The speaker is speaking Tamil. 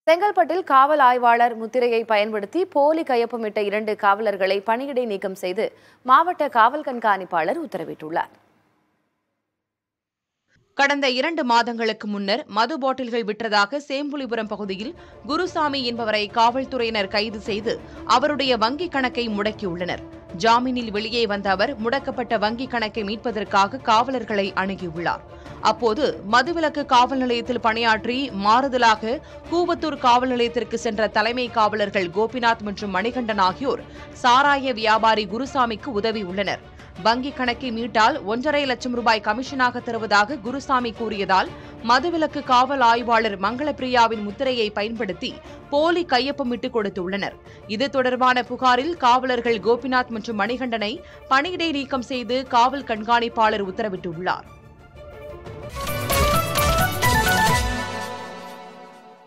செங்கல்பட்டில் காவல் ஆய்வாளர் முத்திரையை பயன்படுத்தி போலி கையொப்பமிட்ட இரண்டு காவலர்களை பணியிடை நீக்கம் செய்து மாவட்ட காவல் கண்காணிப்பாளர் உத்தரவிட்டுள்ளார் கடந்த இரண்டு மாதங்களுக்கு முன்னர் மது பாட்டில்கள் விற்றதாக சேம்புலிபுரம் பகுதியில் குருசாமி என்பவரை காவல்துறையினர் கைது செய்து அவருடைய வங்கிக் கணக்கை முடக்கியுள்ளனர் ஜாமீனில் வெளியே வந்த அவர் முடக்கப்பட்ட வங்கிக் கணக்கை மீட்பதற்காக காவலர்களை அணுகியுள்ளார் அப்போது மதுவிலக்கு காவல் நிலையத்தில் பணியாற்றி மாறுதலாக கூவத்தூர் காவல் நிலையத்திற்கு சென்ற தலைமை காவலர்கள் கோபிநாத் மற்றும் மணிகண்டன் ஆகியோர் சாராய வியாபாரி குருசாமிக்கு உதவியுள்ளனர் வங்கிக் கணக்கை மீட்டால் ஒன்றரை லட்சம் ரூபாய் கமிஷனாக தருவதாக குருசாமி கூறியதால் மதுவிலக்கு காவல் ஆய்வாளர் மங்களப்பிரியாவின் முத்திரையை பயன்படுத்தி போலி கையொப்பமிட்டு கொடுத்துள்ளனர் இது தொடர்பான புகாரில் காவலர்கள் கோபிநாத் மற்றும் மணிகண்டனை பணியிடை நீக்கம் செய்து காவல் கண்காணிப்பாளர் உத்தரவிட்டுள்ளார்